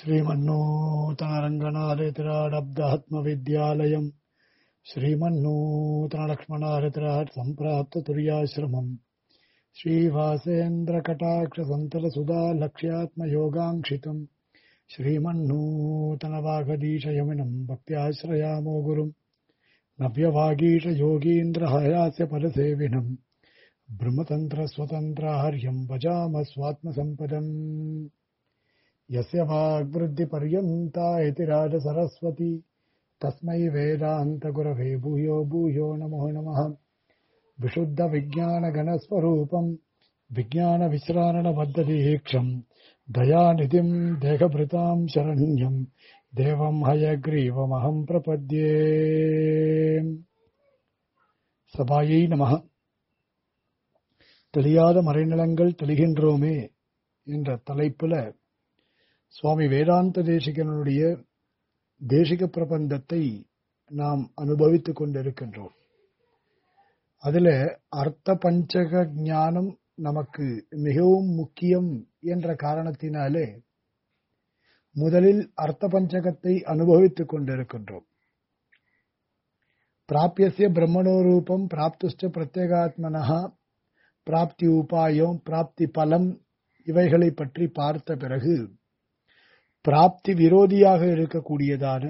श्रीमन्नूतनरङ्गनारितिराडब्दात्मविद्यालयम् श्रीमन्नूतनलक्ष्मणारितिराट् सम्प्राप्ततुर्याश्रमम् श्रीवासेन्द्रकटाक्षसन्तलसुधा लक्ष्यात्मयोगाङ्क्षितम् श्रीमन्नूतनवागदीशयमिनम् भक्त्याश्रयामो गुरुम् नव्यवागीशयोगीन्द्रहयास्य परसेविनम् ब्रह्मतन्त्रस्वतन्त्राहर्यम् भजामः स्वात्मसम्पदम् यस्य वाग्वृद्धिपर्यन्ता इति राजसरस्वती तस्मै वेदान्तगुरवे भूयो भूयो नमो नमः विशुद्धविज्ञानगणस्वरूपम् विज्ञानविश्रारणबद्धदीक्षम् दयानिधिम् देहभृताम् शरण्यम् देवम् हयग्रीवमहम् प्रपद्ये சபாயை நமக தெளியாத மறைநிலங்கள் தெளிகின்றோமே என்ற தலைப்புல சுவாமி வேதாந்த தேசிகனுடைய தேசிக பிரபந்தத்தை நாம் அனுபவித்துக் கொண்டிருக்கின்றோம் அதுல அர்த்த பஞ்சக ஞானம் நமக்கு மிகவும் முக்கியம் என்ற காரணத்தினாலே முதலில் அர்த்த பஞ்சகத்தை அனுபவித்துக் கொண்டிருக்கின்றோம் பிராபியசிய பிரம்மணோ ரூபம் பிராப்துஷ்ட பிரத்யேகாத்மனஹா பிராப்தி உபாயம் பிராப்தி பலம் இவைகளை பற்றி பார்த்த பிறகு பிராப்தி விரோதியாக இருக்கக்கூடியதான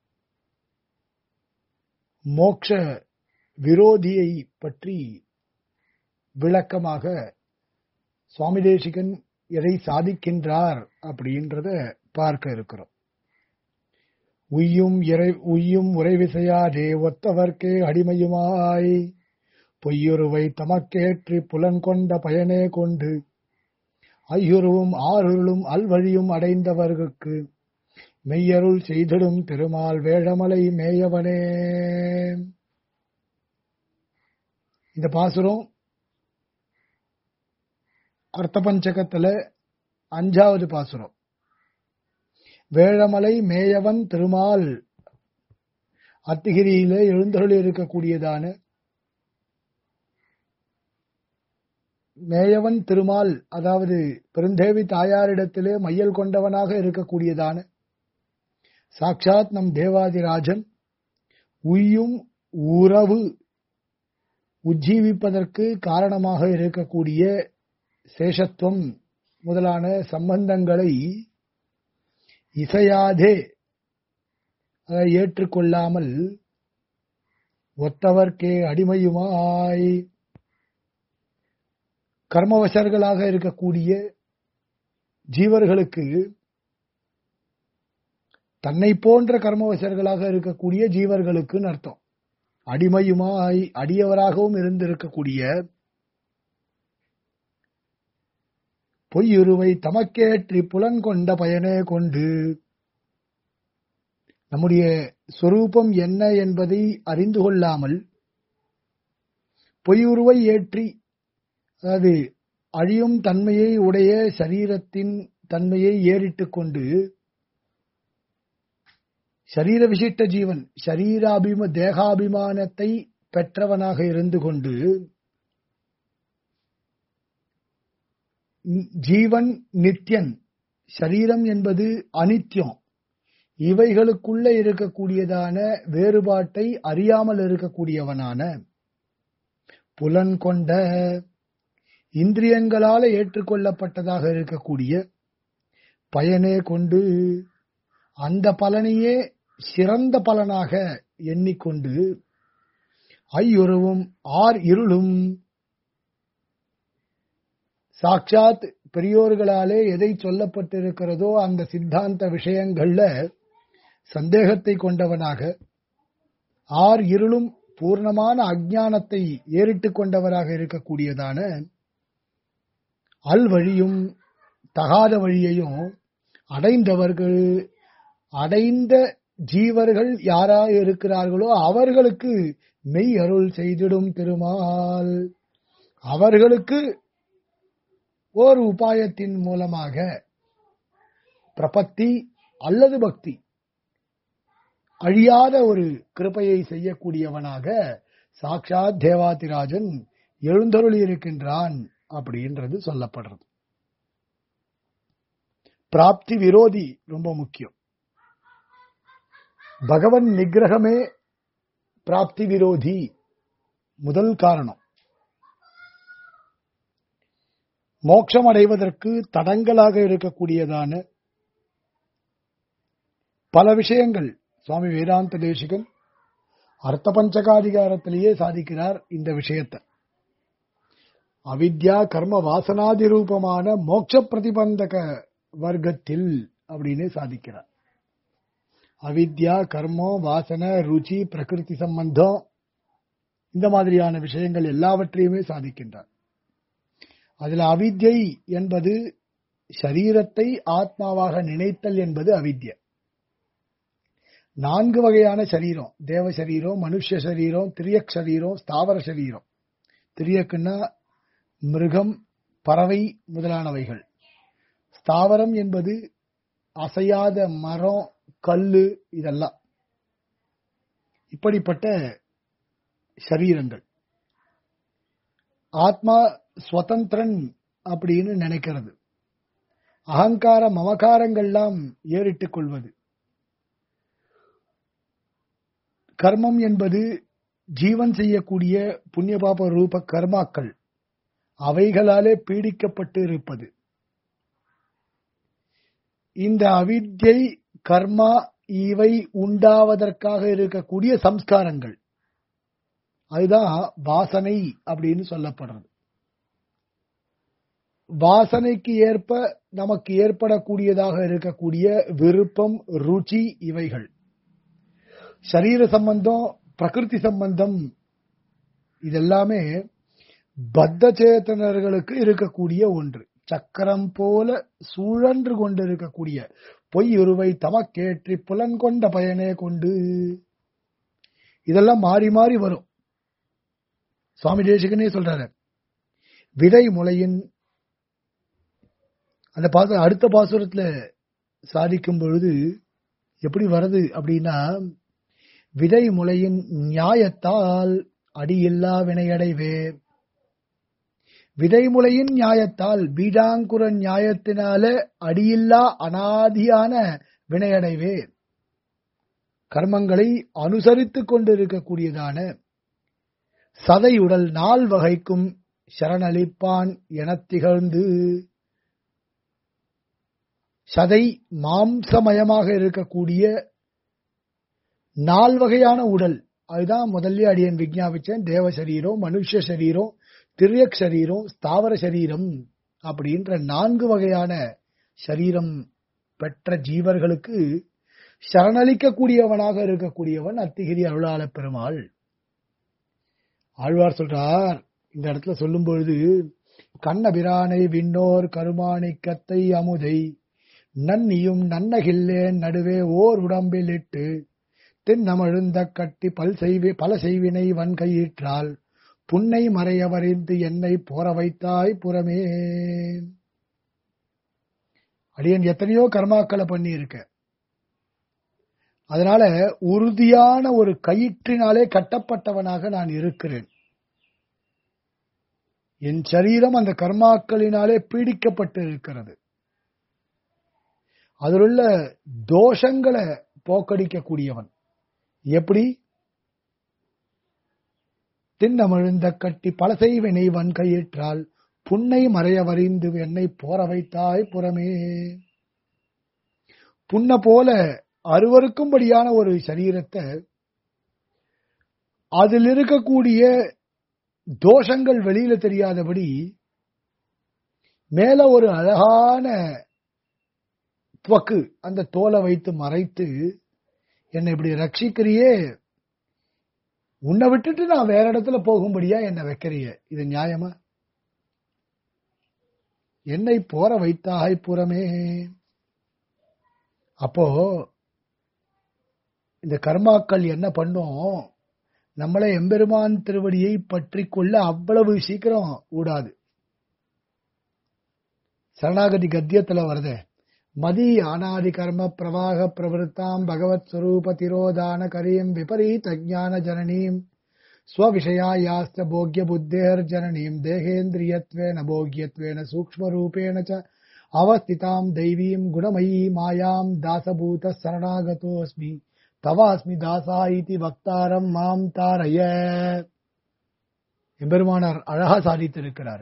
மோக்ஷ விரோதியை பற்றி விளக்கமாக சுவாமி தேசிகன் எதை சாதிக்கின்றார் அப்படின்றத பார்க்க இருக்கிறோம் உய்யும் இறை உய்யும் உறைவிசையாதே ஒத்தவர்க்கே அடிமையுமாய் பொய்யுருவை தமக்கேற்றி புலன் கொண்ட பயனே கொண்டு ஐயுருவும் ஆறுருளும் அல்வழியும் அடைந்தவர்களுக்கு மெய்யருள் செய்திடும் திருமால் வேழமலை மேயவனே இந்த பாசுரம் அர்த்த பஞ்சகத்துல அஞ்சாவது பாசுரம் வேழமலை மேயவன் திருமால் அத்திகிரியில எழுந்தருள் இருக்கக்கூடியதான மேயவன் திருமால் அதாவது பெருந்தேவி தாயாரிடத்திலே மையல் கொண்டவனாக இருக்கக்கூடியதான சாட்சாத் நம் தேவாதிராஜன் உய்யும் உறவு உஜ்ஜீவிப்பதற்கு காரணமாக இருக்கக்கூடிய சேஷத்துவம் முதலான சம்பந்தங்களை இசையாதே அதை ஏற்றுக்கொள்ளாமல் ஒத்தவர்க்கே அடிமையுமாய் கர்மவசர்களாக இருக்கக்கூடிய ஜீவர்களுக்கு தன்னை போன்ற கர்மவசர்களாக இருக்கக்கூடிய ஜீவர்களுக்கு அர்த்தம் அடிமையுமாய் அடியவராகவும் இருந்திருக்கக்கூடிய பொய்யுருவை தமக்கேற்றி புலன்கொண்ட பயனே கொண்டு நம்முடைய சொரூபம் என்ன என்பதை அறிந்து கொள்ளாமல் பொய்யுருவை ஏற்றி அதாவது அழியும் தன்மையை உடைய சரீரத்தின் தன்மையை ஏறிட்டுக் கொண்டு சரீர விசிட்ட ஜீவன் சரீராபிம தேகாபிமானத்தை பெற்றவனாக இருந்து கொண்டு ஜீவன் நித்தியன் சரீரம் என்பது அனித்தியம் இவைகளுக்குள்ள இருக்கக்கூடியதான வேறுபாட்டை அறியாமல் இருக்கக்கூடியவனான புலன் கொண்ட இந்திரியங்களால ஏற்றுக்கொள்ளப்பட்டதாக இருக்கக்கூடிய பயனே கொண்டு அந்த பலனையே சிறந்த பலனாக எண்ணிக்கொண்டு ஐயுறவும் ஆர் இருளும் சாட்சாத் பெரியோர்களாலே எதை சொல்லப்பட்டிருக்கிறதோ அந்த சித்தாந்த விஷயங்கள்ல சந்தேகத்தை கொண்டவனாக ஆர் இருளும் பூர்ணமான அஜானத்தை ஏறிட்டு கொண்டவராக இருக்கக்கூடியதான அல் வழியும் தகாத வழியையும் அடைந்தவர்கள் அடைந்த ஜீவர்கள் யாரா இருக்கிறார்களோ அவர்களுக்கு மெய் அருள் செய்திடும் திருமால் அவர்களுக்கு ஓர் உபாயத்தின் மூலமாக பிரபத்தி அல்லது பக்தி அழியாத ஒரு கிருப்பையை செய்யக்கூடியவனாக சாட்சாத் தேவாதிராஜன் எழுந்தருளி இருக்கின்றான் அப்படின்றது சொல்லப்படுறது பிராப்தி விரோதி ரொம்ப முக்கியம் பகவன் நிகிரகமே பிராப்தி விரோதி முதல் காரணம் மோட்சம் அடைவதற்கு தடங்கலாக இருக்கக்கூடியதான பல விஷயங்கள் சுவாமி வேதாந்த தேசிகன் அர்த்த பஞ்சகாதிகாரத்திலேயே சாதிக்கிறார் இந்த விஷயத்தை அவித்யா கர்ம வாசனாதி ரூபமான மோட்ச பிரதிபந்தக வர்க்கத்தில் அப்படின்னு சாதிக்கிறார் அவித்யா கர்மம் வாசனை ருச்சி பிரகிருதி சம்பந்தம் இந்த மாதிரியான விஷயங்கள் எல்லாவற்றையுமே சாதிக்கின்றார் அதுல அவித்யை என்பது சரீரத்தை ஆத்மாவாக நினைத்தல் என்பது அவித்ய நான்கு வகையான சரீரம் தேவ சரீரம் மனுஷ சரீரம் திரியக் சரீரம் ஸ்தாவர சரீரம் திரியக்குன்னா மிருகம் பறவை முதலானவைகள் ஸ்தாவரம் என்பது அசையாத மரம் கல்லு இதெல்லாம் இப்படிப்பட்ட சரீரங்கள் ஆத்மா ஸ்வதந்திரன் அப்படின்னு நினைக்கிறது அகங்கார மமகாரங்கள்லாம் ஏறிட்டுக் கொள்வது கர்மம் என்பது ஜீவன் செய்யக்கூடிய புண்ணிய பாப ரூப கர்மாக்கள் அவைகளாலே பீடிக்கப்பட்டு இருப்பது இந்த அவித்யை கர்மா இவை உண்டாவதற்காக இருக்கக்கூடிய சம்ஸ்காரங்கள் அதுதான் வாசனை அப்படின்னு சொல்லப்படுறது வாசனைக்கு ஏற்ப நமக்கு ஏற்படக்கூடியதாக இருக்கக்கூடிய விருப்பம் ருச்சி இவைகள் சரீர சம்பந்தம் பிரகிருதி சம்பந்தம் இதெல்லாமே பத்த சேத்தனர்களுக்கு இருக்கக்கூடிய ஒன்று சக்கரம் போல சுழன்று கொண்டு இருக்கக்கூடிய பொய் உருவை தமக்கேற்றி புலன் கொண்ட பயனே கொண்டு இதெல்லாம் மாறி மாறி வரும் சுவாமி தேசிகனே சொல்றாரு விதை முளையின் அந்த பாச அடுத்த பாசுரத்துல சாதிக்கும் பொழுது எப்படி வருது அப்படின்னா விதை முளையின் நியாயத்தால் அடியில்லா வினையடைவே விதைமுலையின் நியாயத்தால் பீடாங்குர நியாயத்தினால அடியில்லா அனாதியான வினையடைவே கர்மங்களை அனுசரித்துக் கொண்டிருக்கக்கூடியதான சதையுடல் நால் வகைக்கும் சரணளிப்பான் எனத் திகழ்ந்து சதை மாம்சமயமாக இருக்கக்கூடிய நால் வகையான உடல் அதுதான் முதல்ல அடியன் விஞ்ஞாபிச்சேன் தேவ சரீரம் மனுஷ சரீரம் திரியக் சரீரம் ஸ்தாவர சரீரம் அப்படின்ற நான்கு வகையான சரீரம் பெற்ற ஜீவர்களுக்கு சரணளிக்கக்கூடியவனாக இருக்கக்கூடியவன் அத்திகிரி அருளாள பெருமாள் ஆழ்வார் சொல்றார் இந்த இடத்துல சொல்லும் பொழுது கண்ணபிரானை விண்ணோர் கருமாணிக்கத்தை அமுதை நன்னியும் நன்னகில்லேன் நடுவே ஓர் உடம்பில் இட்டு தென்னமழுந்த கட்டி பல் செய்வி பல செய்வினை வன்கையிற்றால் புன்னை மறையவறிந்து என்னை போற வைத்தாய் புறமே அடியன் எத்தனையோ கர்மாக்களை பண்ணி இருக்க அதனால உறுதியான ஒரு கயிற்றினாலே கட்டப்பட்டவனாக நான் இருக்கிறேன் என் சரீரம் அந்த கர்மாக்களினாலே பீடிக்கப்பட்டு இருக்கிறது அதிலுள்ள தோஷங்களை போக்கடிக்கக்கூடியவன் எப்படி தின்னமிழ்ந்த கட்டி பலசெய்வினை வன் கையிற்றால் புன்னை மறையவறிந்து என்னை போற வைத்தாய் புறமே புன்ன போல அருவருக்கும்படியான ஒரு சரீரத்தை அதில் இருக்கக்கூடிய தோஷங்கள் வெளியில தெரியாதபடி மேல ஒரு அழகான துவக்கு அந்த தோலை வைத்து மறைத்து என்னை இப்படி ரட்சிக்கிறியே உன்னை விட்டுட்டு நான் வேற இடத்துல போகும்படியா என்னை வைக்கிறிய இது நியாயமா என்னை போற வைத்தாய் புறமே அப்போ இந்த கர்மாக்கள் என்ன பண்ணும் நம்மளை எம்பெருமான் திருவடியை பற்றி கொள்ள அவ்வளவு சீக்கிரம் ஊடாது சரணாகதி கத்தியத்துல வருதே மதி அநாதி கர்ம பிரவாக பிரவருத்தாம் பகவத் ஸ்வரூப திரோதான கரீம் விபரீத ஜான ஜனனீம் ஸ்வவிஷயாயாஸ்த போக்ய புத்தேர் ஜனனீம் தேகேந்திரியத்வேன போக்யத்வேன சூக்ஷ்ம ரூபேண ச அவஸ்திதாம் தெய்வீம் குணமயி மாயாம் தாசபூத சரணாகதோஸ்மி தவாஸ்மி தாசா இதி வக்தாரம் மாம் தாரய எம்பெருமானார் அழகா சாதித்திருக்கிறார்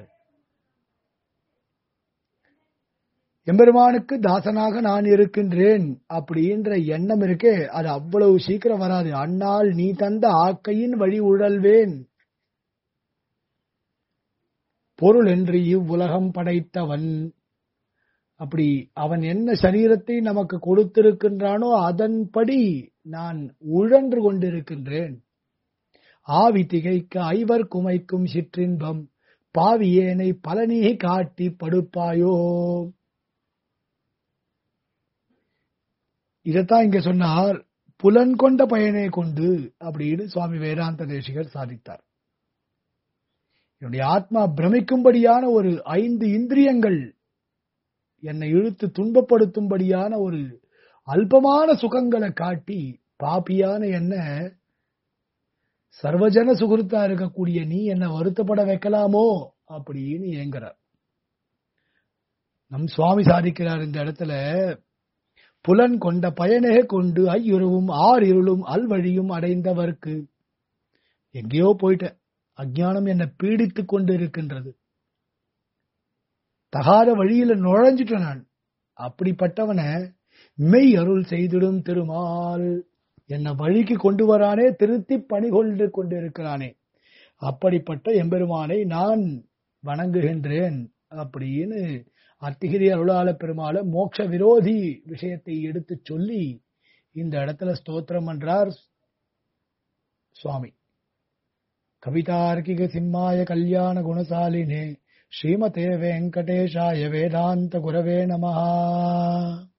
எம்பெருமானுக்கு தாசனாக நான் இருக்கின்றேன் அப்படின்ற எண்ணம் இருக்கே அது அவ்வளவு சீக்கிரம் வராது அன்னால் நீ தந்த ஆக்கையின் வழி உழல்வேன் பொருள் என்று இவ்வுலகம் படைத்தவன் அப்படி அவன் என்ன சரீரத்தை நமக்கு கொடுத்திருக்கின்றானோ அதன்படி நான் உழன்று கொண்டிருக்கின்றேன் ஆவி திகைக்க ஐவர் குமைக்கும் சிற்றின்பம் பாவியேனை பலனி காட்டி படுப்பாயோ இதைத்தான் இங்க சொன்னார் புலன் கொண்ட பயனை கொண்டு அப்படின்னு சுவாமி வேதாந்த தேசிகர் சாதித்தார் என்னுடைய ஆத்மா பிரமிக்கும்படியான ஒரு ஐந்து இந்திரியங்கள் என்னை இழுத்து துன்பப்படுத்தும்படியான ஒரு அல்பமான சுகங்களை காட்டி பாப்பியான என்ன சர்வஜன சுகிருத்தா இருக்கக்கூடிய நீ என்ன வருத்தப்பட வைக்கலாமோ அப்படின்னு ஏங்குறார் நம் சுவாமி சாதிக்கிறார் இந்த இடத்துல புலன் கொண்ட பயனே கொண்டு ஐயுருவும் ஆர் இருளும் அல்வழியும் அடைந்தவர்க்கு எங்கேயோ போயிட்ட அஜ்ஞானம் என்னை பீடித்துக் கொண்டு இருக்கின்றது தகாத வழியில நுழைஞ்சிட்டேன் நான் அப்படிப்பட்டவனை மெய் அருள் செய்திடும் திருமால் என்னை வழிக்கு கொண்டு வரானே திருத்தி பணி கொண்டு கொண்டிருக்கிறானே அப்படிப்பட்ட எம்பெருமானை நான் வணங்குகின்றேன் அப்படின்னு அத்திகிரி அருளாள பெருமாள மோட்ச விரோதி விஷயத்தை எடுத்து சொல்லி இந்த இடத்துல ஸ்தோத்திரம் பண்றார் சுவாமி கவிதார்க்கிக சிம்மாய கல்யாண குணசாலினே ஸ்ரீமதே வெங்கடேஷாய வேதாந்த குரவே நமஹா